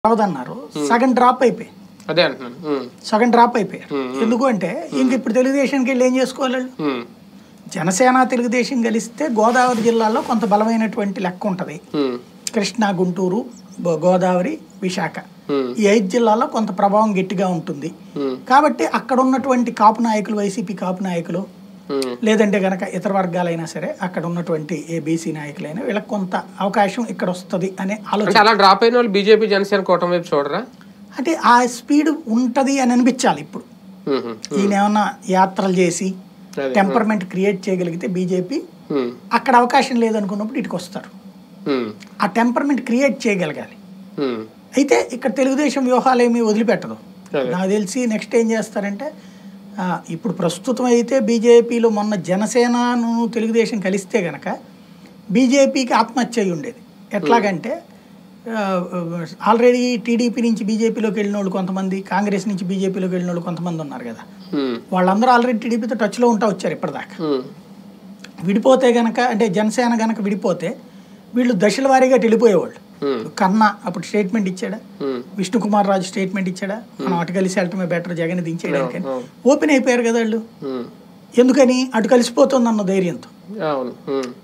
అవదన్నారు సగం డ్రాప్ అయిపోయి అదే అంటున్నాను ఉమ్, సగం డ్రాప్ అయిపోయారు ఎందుకు అంటే ఇంక ఇప్పుడు తెలుగుదేశానికి వెళ్ళి ఏం చేసుకోవాలి వాళ్ళు? ఉమ్, జనసేన తెలుగుదేశం కలిస్తే గోదావరి జిల్లాలో కొంత బలమైనటువంటి లెక్క ఉంటుంది ఉమ్, కృష్ణా గుంటూరు గో- గోదావరి విశాఖ ఉమ్, ఈ ఐదు జిల్లాల్లో కొంత ప్రభావం గట్టిగా ఉంటుంది ఉమ్, కాబట్టి అక్కడ ఉన్నటువంటి కాపు నాయకులు వైసీపీ కాపు నాయకులు ఉమ్, లేదంటే గనక ఇతర వర్గాలైనా సరే అక్కడ ఉన్నటువంటి ఏ బీసీ నాయకులైనా వీళ్ళకి కొంత అవకాశం ఇక్కడ వస్తుంది అనే ఆలోచన అంటే అలా డ్రాప్ అయిన వాళ్ళు బీజేపీ జనసేన కూటమి వైపు చూడరా అంటే ఆ స్పీడ్ ఉంటది అని అనిపించాలి ఇప్పుడు ఉమ్, ఉమ్, ఈయన ఏమన్నా యాత్రలు చేసి అదే. టెంపర్మెంట్ క్రియేట్ చేయగలిగితే బీజేపీ ఉమ్, అక్కడ అవకాశం లేదనుకున్నప్పుడు ఇటుకు వస్తారు ఉమ్, ఆ టెంపర్మెంట్ క్రియేట్ చేయగలగాలి ఉమ్, అయితే ఇక్కడ తెలుగుదేశం వ్యూహాలు ఏమీ వదిలిపెట్టదు అదే. నాకు తెలిసి నెక్స్ట్ ఏం చేస్తారంటే ఆ, ఇప్పుడు ప్రస్తుతం అయితే బీజేపీలో మొన్న జనసేనను తెలుగుదేశం కలిస్తే గనక బీజేపీకి ఆత్మహత్య అయి ఉండేది ఎట్లాగంటే ఆల్రెడీ టీడీపీ నుంచి బీజేపీలోకి వెళ్ళిన వాళ్ళు కొంతమంది కాంగ్రెస్ నుంచి బీజేపీలోకి వెళ్ళిన వాళ్ళు కొంతమంది ఉన్నారు కదా ఉమ్, వాళ్ళందరూ ఆల్రెడీ టీడీపీతో టచ్లో ఉంటా వచ్చారు ఇప్పటిదాకా ఉమ్, విడిపోతే గనక అంటే జనసేన గనక విడిపోతే వీళ్ళు దశల వారీగా వెళ్ళిపోయేవాళ్ళు ఉమ్, కన్నా అప్పుడు స్టేట్మెంట్ ఇచ్చాడా ఉమ్, విష్ణుకుమార్ రాజు స్టేట్మెంట్ ఇచ్చాడా మనం అటు కలిసి వెళ్ళటమే బెటర్ జగన్ దించేయడానికి అవును. ఓపెన్ అయిపోయారు కదా వాళ్ళు ఉమ్, ఎందుకని అటు కలిసిపోతుంది అన్న ధైర్యంతో అవును ఉమ్.